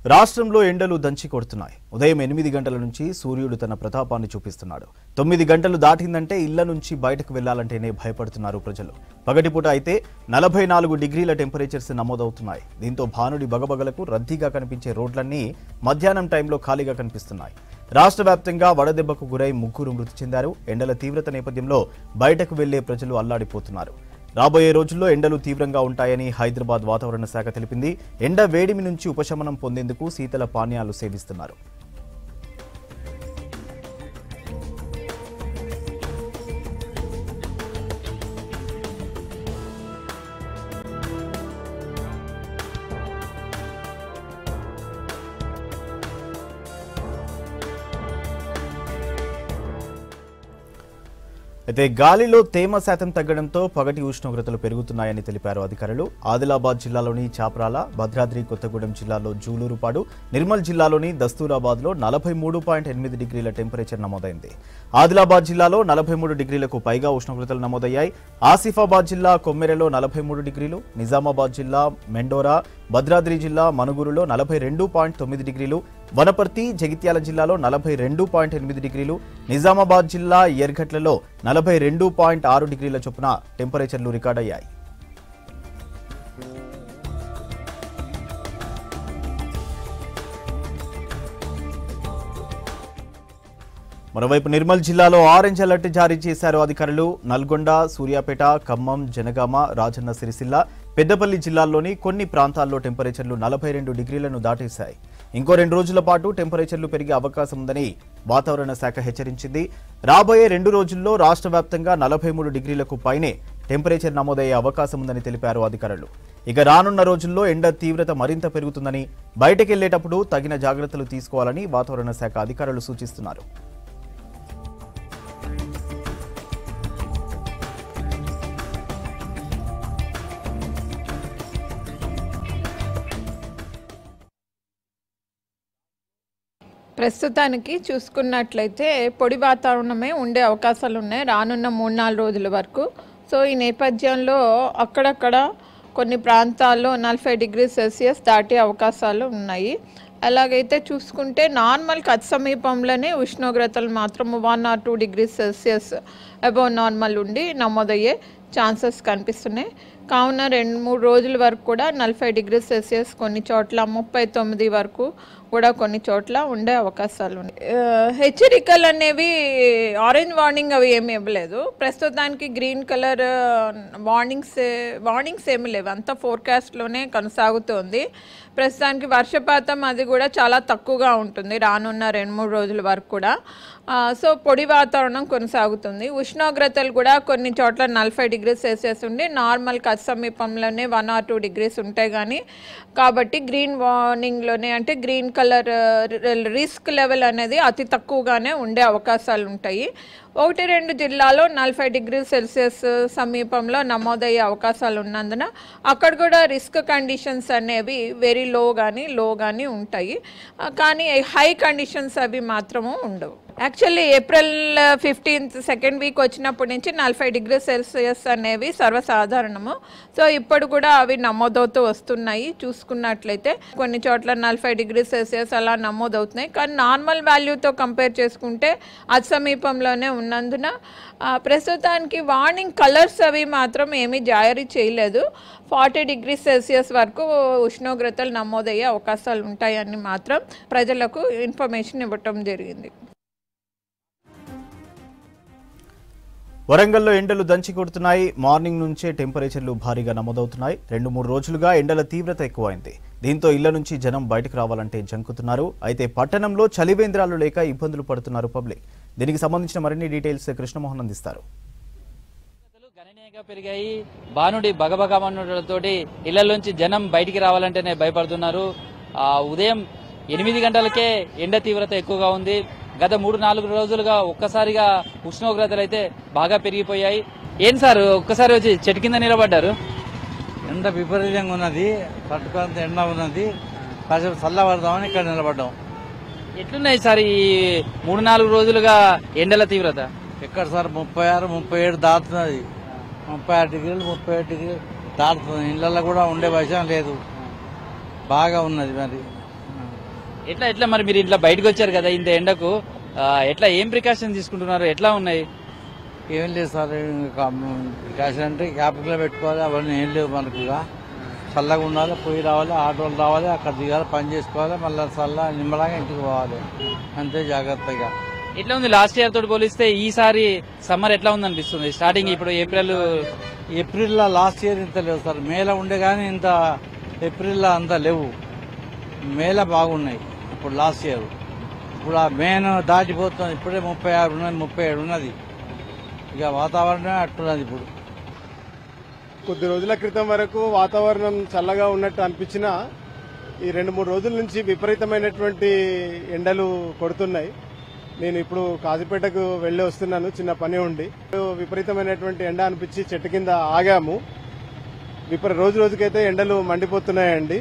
రాష్ట్రంలో ఎండలు దంచి కొడుతున్నాయి ఉదయం ఎనిమిది గంటల నుంచి సూర్యుడు తన ప్రతాపాన్ని చూపిస్తున్నాడు తొమ్మిది గంటలు దాటిందంటే ఇళ్ల నుంచి బయటకు వెళ్లాలంటేనే భయపడుతున్నారు ప్రజలు పగటిపూట అయితే నలభై నాలుగు డిగ్రీల టెంపరేచర్స్ నమోదవుతున్నాయి దీంతో భానుడి బగబగలకు రద్దీగా కనిపించే రోడ్లన్నీ మధ్యాహ్నం టైంలో ఖాళీగా కనిపిస్తున్నాయి రాష్ట్ర వ్యాప్తంగా వడదెబ్బకు గురై ముగ్గురు మృతి చెందారు ఎండల తీవ్రత నేపథ్యంలో బయటకు వెళ్లే ప్రజలు అల్లాడిపోతున్నారు రాబోయే రోజుల్లో ఎండలు తీవ్రంగా ఉంటాయని హైదరాబాద్ వాతావరణ శాఖ తెలిపింది ఎండ వేడిమి నుంచి ఉపశమనం పొందేందుకు శీతల పానీయాలు సేవిస్తున్నారు అయితే గాలిలో తేమ శాతం తగ్గడంతో పగటి ఉష్ణోగ్రతలు పెరుగుతున్నాయని తెలిపారు అధికారులు ఆదిలాబాద్ జిల్లాలోని చాప్రాల భద్రాద్రి కొత్తగూడెం జిల్లాలో జూలూరుపాడు నిర్మల్ జిల్లాలోని దస్తూరాబాద్లో నలభై మూడు పాయింట్ ఎనిమిది డిగ్రీల టెంపరేచర్ నమోదైంది ఆదిలాబాద్ జిల్లాలో నలభై మూడు డిగ్రీలకు పైగా ఉష్ణోగ్రతలు నమోదయ్యాయి ఆసిఫాబాద్ జిల్లా కొమ్మెరెలో నలభై మూడు డిగ్రీలు నిజామాబాద్ జిల్లా మెండోరా భద్రాద్రి జిల్లా మనుగురులో నలభై రెండు పాయింట్ తొమ్మిది డిగ్రీలు వనపర్తి జగిత్యాల జిల్లాలో నలభై రెండు పాయింట్ ఎనిమిది డిగ్రీలు నిజామాబాద్ జిల్లా ఎర్గట్లలో నలభై రెండు పాయింట్ ఆరు డిగ్రీల చొప్పున టెంపరేచర్లు రికార్డయ్యాయి మరోవైపు నిర్మల్ జిల్లాలో ఆరెంజ్ అలర్ట్ జారీ చేశారు అధికారులు నల్గొండ సూర్యాపేట ఖమ్మం జనగామ రాజన్న సిరిసిల్ల పెద్దపల్లి జిల్లాల్లోని కొన్ని ప్రాంతాల్లో టెంపరేచర్లు నలభై రెండు డిగ్రీలను దాటేశాయి ఇంకో రెండు రోజుల పాటు టెంపరేచర్లు పెరిగే అవకాశం ఉందని వాతావరణ శాఖ హెచ్చరించింది రాబోయే రెండు రోజుల్లో రాష్ట్ర వ్యాప్తంగా నలభై మూడు డిగ్రీలకు పైనే టెంపరేచర్ నమోదయ్యే అవకాశం ఉందని తెలిపారు అధికారులు ఇక రానున్న రోజుల్లో ఎండ తీవ్రత మరింత పెరుగుతుందని బయటకెళ్లేటప్పుడు తగిన జాగ్రత్తలు తీసుకోవాలని వాతావరణ శాఖ అధికారులు సూచిస్తున్నారు ప్రస్తుతానికి చూసుకున్నట్లయితే పొడి వాతావరణమే ఉండే అవకాశాలు ఉన్నాయి రానున్న మూడు నాలుగు రోజుల వరకు సో ఈ నేపథ్యంలో అక్కడక్కడ కొన్ని ప్రాంతాల్లో నలభై డిగ్రీ సెల్సియస్ దాటే అవకాశాలు ఉన్నాయి అలాగైతే చూసుకుంటే నార్మల్ కత్ సమీపంలోనే ఉష్ణోగ్రతలు మాత్రం one or two degree Celsius above normal ఉండి నమోదయ్యే ఛాన్సెస్ కనిపిస్తున్నాయి కావున రెండు మూడు రోజుల వరకు కూడా నలభై డిగ్రీ సెల్సియస్ కొన్ని చోట్ల ముప్పై తొమ్మిది వరకు కూడా కొన్ని చోట్ల ఉండే అవకాశాలు ఉన్నాయి ఆ, హెచ్చరికలు అనేవి ఆరెంజ్ వార్నింగ్ అవి ఏమి ఇవ్వలేదు ప్రస్తుతానికి గ్రీన్ కలర్ వార్నింగ్స్ వార్నింగ్స్ ఏమి లేవు అంతా ఫోర్కాస్ట్లోనే కొనసాగుతోంది ప్రస్తుతానికి వర్షపాతం అది కూడా చాలా తక్కువగా ఉంటుంది రానున్న రెండు మూడు రోజుల వరకు కూడా ఆ, సో పొడి వాతావరణం కొనసాగుతుంది ఉష్ణోగ్రతలు కూడా కొన్ని చోట్ల నలభై డిగ్రీ సెల్సియస్ ఉండి నార్మల్ కథ సమీపంలోనే వన్ ఆర్ టూ డిగ్రీస్ ఉంటాయి కానీ కాబట్టి గ్రీన్ వార్నింగ్లోనే అంటే గ్రీన్ కలర్ రిస్క్ లెవెల్ అనేది అతి తక్కువగానే ఉండే అవకాశాలు ఉంటాయి ఒకటి రెండు జిల్లాలో నలభై డిగ్రీ సెల్సియస్ సమీపంలో నమోదయ్యే అవకాశాలు ఉన్నందున అక్కడ కూడా రిస్క్ కండిషన్స్ అనేవి వెరీ లో కానీ లో కానీ ఉంటాయి ఆ, కానీ హై కండిషన్స్ అవి మాత్రము ఉండవు actually April fifteenth second week వచ్చినప్పటి నుంచి నలభై డిగ్రీ సెల్సియస్ అనేవి సర్వసాధారణము సో ఇప్పుడు కూడా అవి నమోదవుతూ వస్తున్నాయి చూసుకున్నట్లయితే కొన్ని చోట్ల నలభై డిగ్రీ సెల్సియస్ అలా నమోదవుతున్నాయి కానీ నార్మల్ వాల్యూతో కంపేర్ చేసుకుంటే అతి సమీపంలోనే ఉన్నందున ఆ, ప్రస్తుతానికి వార్నింగ్ కలర్స్ అవి మాత్రం ఏమీ జారీ చేయలేదు ఫార్టీ డిగ్రీ సెల్సియస్ వరకు ఉష్ణోగ్రతలు నమోదయ్యే అవకాశాలు ఉంటాయని మాత్రం ప్రజలకు ఇన్ఫర్మేషన్ ఇవ్వటం జరిగింది వరంగల్లో ఎండలు దంచి కొడుతున్నాయి మార్నింగ్ నుంచే టెంపరేచర్లు భారీగా నమోదవుతున్నాయి రెండు మూడు రోజులుగా ఎండల తీవ్రత ఎక్కువైంది దీంతో ఇళ్ల నుంచి జనం బయటకు రావాలంటే జంకుతున్నారు అయితే పట్టణంలో చలివేంద్రాలు లేక ఇబ్బందులు పడుతున్నారు పబ్లిక్ దీనికి సంబంధించిన మరిన్ని డీటెయిల్స్ కృష్ణమోహన్ అందిస్తారు ఉష్ణోగ్రతలు గణనీయంగా పెరిగాయి బానుడి బగబగమనులతోటి ఇళ్లలోంచి జనం బయటికి రావాలంటేనే భయపడుతున్నారు ఆ ఉదయం ఎనిమిది గంటలకే ఎండ తీవ్రత ఎక్కువగా ఉంది గత మూడు నాలుగు రోజులుగా ఒక్కసారిగా ఉష్ణోగ్రతలు అయితే బాగా పెరిగిపోయాయి ఏం సార్ ఒక్కసారి వచ్చి చెట్టు కింద నిలబడ్డారు ఎండ విపరీతంగా ఉన్నది తట్టుకోంత ఎండ ఉన్నది కాసేపు చల్లబడదామని ఇక్కడ నిలబడ్డాం ఎట్లున్నాయి సార్ ఈ మూడు నాలుగు రోజులుగా ఎండల తీవ్రత ఎక్కడ సార్ ముప్పై ఆరు ముప్పై ఏడు దాటుతున్నది ముప్పై ఆరు డిగ్రీలు ముప్పై ఏడు డిగ్రీలు దాటుతుంది ఇళ్ళల్లో కూడా ఉండే విషయం లేదు బాగా ఉన్నది మరి ఎట్లా ఎట్లా మరి మీరు ఇట్లా బయటకు వచ్చారు కదా ఇంత ఎండకు ఆ, ఎట్లా ఏం ప్రికాషన్ తీసుకుంటున్నారు ఎట్లా ఉన్నాయి ఏం లేదు సార్ ఇంకా క్యాష్ అంటే క్యాపిటల్ పెట్టుకోవాలి అవన్నీ ఏం లేవు మనకు ఇక చల్లగా ఉండాలి పోయి రావాలి ఆటోలు రావాలి అక్కడ దిగాలి పని చేసుకోవాలి మళ్ళీ చల్ల నిమ్మలాగా ఇంటికి పోవాలి అంతే జాగ్రత్తగా ఎట్లా ఉంది లాస్ట్ ఇయర్ తోటి పోలిస్తే ఈసారి సమ్మర్ ఎట్లా ఉంది అనిపిస్తుంది స్టార్టింగ్ ఇప్పుడు ఏప్రిల్ ఏప్రిల్లో లాస్ట్ ఇయర్ ఇంత లేవు సార్ మేలో ఉండే కానీ ఇంత ఏప్రిల్లో అంత లేవు మేలో బాగున్నాయి ఇప్పుడు లాస్ట్ ఇయర్ ఇప్పుడు ఆ మేను దాటిపోతుంది ఇప్పుడే ముప్పై ఆరు ఉన్నది ముప్పై ఏడు ఉన్నది ఇక వాతావరణమే అట్టున్నది ఇప్పుడు కొద్ది రోజుల క్రితం వరకు వాతావరణం చల్లగా ఉన్నట్టు అనిపించినా ఈ రెండు మూడు రోజుల నుంచి విపరీతమైనటువంటి ఎండలు కొడుతున్నాయి నేను ఇప్పుడు కాజీపేటకు వెళ్ళి వస్తున్నాను చిన్న పని ఉండి విపరీతమైనటువంటి ఎండ అనిపించి చెట్టు కింద ఆగాము విపరీ రోజు రోజుకైతే ఎండలు మండిపోతున్నాయండి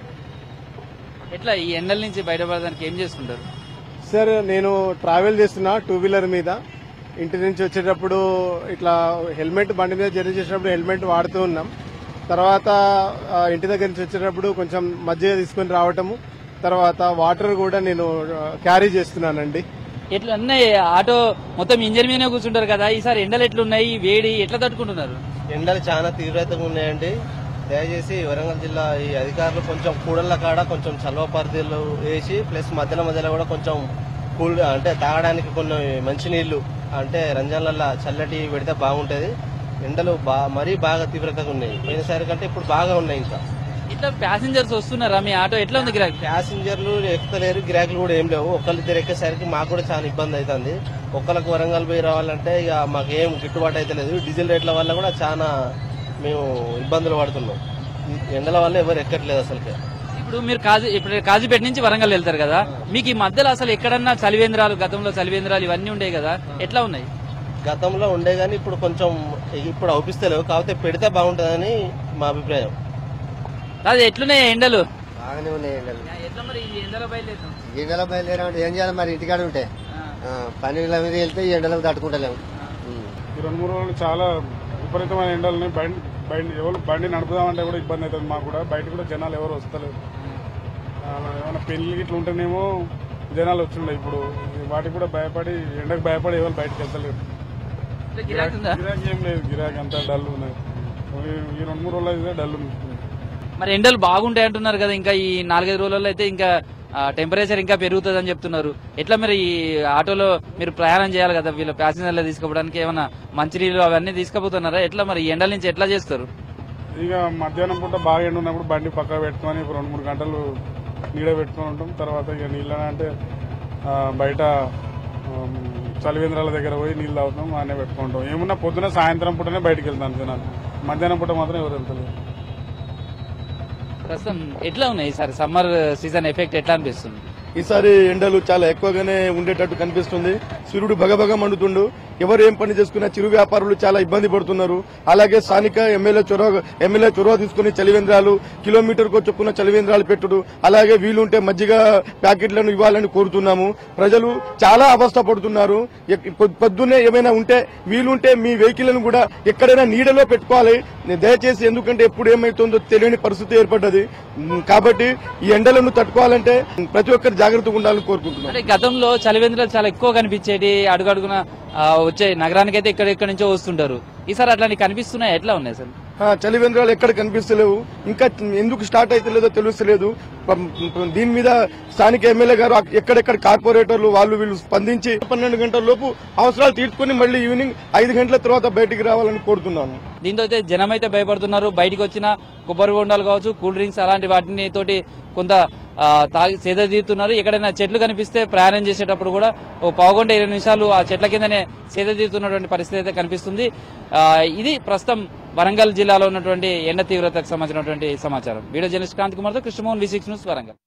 ఎట్లా ఈ ఎండల నుంచి బయటపడడానికి ఏం చేసుకుంటారు సార్ నేను ట్రావెల్ చేస్తున్నా టూ వీలర్ మీద ఇంటి నుంచి వచ్చేటప్పుడు ఇట్లా హెల్మెట్ బండి మీద జర్నీ చేసేటప్పుడు హెల్మెట్ వాడుతూ ఉన్నాం తర్వాత ఆ, ఇంటి దగ్గర నుంచి వచ్చేటప్పుడు కొంచెం మజ్జిగ తీసుకొని రావటము తర్వాత వాటర్ కూడా నేను ఆ, క్యారీ చేస్తున్నానండి ఎట్లా అన్నయ్య ఆటో మొత్తం ఇంజన్ మీదనే కూర్చుంటారు కదా ఈసారి ఎండలు ఎట్లున్నాయి వేడి ఎట్లా తట్టుకుంటున్నారు ఎండలు చాలా తీవ్రతగా ఉన్నాయండి దయచేసి వరంగల్ జిల్లా ఈ అధికారులు కొంచెం కూడళ్ల కాడ కొంచెం చల్వ పరిధిలో వేసి ప్లస్ మధ్యలో మధ్యలో కూడా కొంచెం కూల్ అంటే తాగడానికి కొన్ని మంచినీళ్లు అంటే రంజాన్లలో చల్లటి పెడితే బాగుంటది ఎండలు బా మరీ బాగా తీవ్రతగా ఉన్నాయి పోయినసారి కంటే ఇప్పుడు బాగా ఉన్నాయి ఇంకా ఇట్లా ప్యాసింజర్స్ వస్తున్నారా మీ ఆటో ఎట్లా ఉంది గిరాకీ ప్యాసింజర్లు ఎక్కుతలేరు గిరాకులు కూడా ఏం లేవు ఒకళ్ళిద్దరు ఎక్కేసరికి మాకు కూడా చాలా ఇబ్బంది అవుతుంది ఒక్కళ్ళకి వరంగల్ పోయి రావాలంటే ఇక మాకు ఏం గిట్టుబాటు అయితే లేదు డీజిల్ రేట్ల వల్ల కూడా చాలా మేము ఇబ్బందులు పడుతున్నాం ఈ ఎండల వల్ల ఎవరు ఎక్కట్లేదు అసలుకే ఇప్పుడు మీరు కాజీ ఇప్పుడు కాజీపేట నుంచి వరంగల్ వెళ్తారు కదా మీకు ఈ మధ్యలో అసలు ఎక్కడన్నా చలివేంద్రాలు గతంలో చలివేంద్రాలు ఇవన్నీ ఉండే కదా ఎట్లా ఉన్నాయి గతంలో ఉండే గానీ ఇప్పుడు కొంచెం ఇప్పుడు అవుపిస్తలేవు కాకపోతే పెడితే బాగుంటుందని మా అభిప్రాయం అది ఎట్లున్నాయి ఎండలు బాగానే ఉన్నాయి ఎండలు ఎట్లా మరి ఈ ఎండలో బయలుదేరుతాం ఈ ఎండలో బయలుదేరామంటే ఏం చేయాలి మరి ఇంటికాడ ఉంటే ఆ, పనుల మీద వెళ్తే ఈ ఎండలకు తట్టుకుంటలేము ఉం. ఈ రెండు మూడు రోజులు చాలా విపరీతమైన ఎండలు బండి బండి ఎవరు బండి నడుపుదామంటే కూడా ఇబ్బంది అవుతుంది మాకు కూడా బయట కూడా జనాలు ఎవరు వస్తలేరు ఆ, ఏమైనా పెళ్లి ఇట్లా ఉంటేనేమో జనాలు వచ్చిండే ఇప్పుడు వాటికి కూడా భయపడి ఎండకు భయపడి ఎవరు బయటకు వెళ్తలేరు ఇట్లా గిరాకీ ఉందా గిరాకీ ఏం లేదు గిరాకీ అంతా డల్ ఉన్నది ఈ- ఈ రెండు మూడు రోజులు అయితే డల్ ఉంది మరి ఎండలు బాగుంటాయి అంటున్నారు కదా ఇంకా ఈ నాలుగైదు రోజులలో అయితే ఇంకా టెంపరేచర్ ఇంకా పెరుగుతుంది అని చెప్తున్నారు ఎట్లా మరి ఈ ఆటోలో మీరు ప్రయాణం చేయాలి కదా వీళ్ళ ప్యాసింజర్లు తీసుకుపోవడానికి ఏమైనా మంచినీళ్ళు అవన్నీ తీసుకుపోతున్నారా ఎట్లా మరి ఈ ఎండల నుంచి ఎట్లా చేస్తారు ఇక మధ్యాహ్నం పూట బాగా ఎండ ఉన్నప్పుడు బండి పక్క పెట్టుకొని ఒక రెండు మూడు గంటలు నీడ పెట్టుకొని ఉంటాం తర్వాత ఇక నీళ్ళ అంటే ఆ, బయట ఆమ్, చలివేంద్రాల దగ్గర పోయి నీళ్ళు తాగుతాం అనే పెట్టుకుంటాం ఏమున్నా పొద్దున సాయంత్రం పూటనే బయటికి వెళ్తాను జనాలు మధ్యాహ్నం పూట మాత్రం ఎవరు వెళ్తలేరు ప్రస్తుతం ఎట్లా ఉన్నాయి ఈసారి సమ్మర్ సీజన్ ఎఫెక్ట్ ఎట్లా అనిపిస్తుంది ఈసారి ఎండలు చాలా ఎక్కువగానే ఉండేటట్టు కనిపిస్తుంది సూర్యుడు భగభగ మండుతుండు ఎవరు ఏం పని చేసుకున్నా చిరు వ్యాపారులు చాలా ఇబ్బంది పడుతున్నారు అలాగే స్థానిక ఎమ్మెల్యే చొరవ ఎమ్మెల్యే చొరవ తీసుకుని చలివేంద్రాలు కిలోమీటర్ కు చొప్పున చలివేంద్రాలు పెట్టుడు అలాగే వీలుంటే మజ్జిగ ప్యాకెట్లను ఇవ్వాలని కోరుతున్నాము ప్రజలు చాలా అవస్థ పడుతున్నారు ఎక్- పొ- పొద్దున్నే ఏమైనా ఉంటే వీలుంటే మీ వెహికల్ను కూడా ఎక్కడైనా నీడలో పెట్టుకోవాలి దయచేసి ఎందుకంటే ఎప్పుడు ఏమైతుందో తెలియని పరిస్థితి ఏర్పడ్డది ఉమ్, కాబట్టి ఈ ఎండలను తట్టుకోవాలంటే ప్రతి ఒక్కరు జాగ్రత్తగా ఉండాలని కోరుకుంటున్నాం అంటే గతంలో చలివేంద్రాలు చాలా ఎక్కువ కనిపించేటి అడుగడుగున ఆ, వచ్చే నగరానికి అయితే ఎక్కడెక్కడి నుంచో వస్తుంటారు ఈసారి అట్లాంటి కనిపిస్తున్నాయి ఎట్లా ఉన్నాయి సార్ ఆ, చలివేంద్రాలు ఎక్కడ కనిపిస్తలేవు ఇంకా ఎందుకు స్టార్ట్ అవుతలేదో తెలుస్తలేదు పం- పం- దీని మీద స్థానిక ఎమ్మెల్యే గారు అక్- ఎక్కడెక్కడ కార్పొరేటర్లు వాళ్ళు వీళ్ళు స్పందించి పన్నెండు గంటల లోపు అవసరాలు తీర్చుకుని మళ్ళీ ఈవినింగ్ ఐదు గంటల తర్వాత బయటికి రావాలని కోరుతున్నాను దీంతో అయితే జనం అయితే భయపడుతున్నారు బయటికి వచ్చిన కొబ్బరి బొండాలు కావచ్చు కూల్ డ్రింక్స్ అలాంటి వాటిని తోటి కొంత ఆ, తాగి సేద తీరుతున్నారు ఎక్కడైనా చెట్లు కనిపిస్తే ప్రయాణం చేసేటప్పుడు కూడా ఓ పావుగంట ఇరవై నిమిషాలు ఆ చెట్ల కిందనే సేద తీరుతున్నటువంటి పరిస్థితి అయితే కనిపిస్తుంది ఆ, ఇది ప్రస్తుతం వరంగల్ జిల్లాలో ఉన్నటువంటి ఎండ తీవ్రతకు సంబంధించినటువంటి సమాచారం వీడియో జర్నలిస్ట్ కాంతి కుమార్తో Krishnamohan V six news Warangal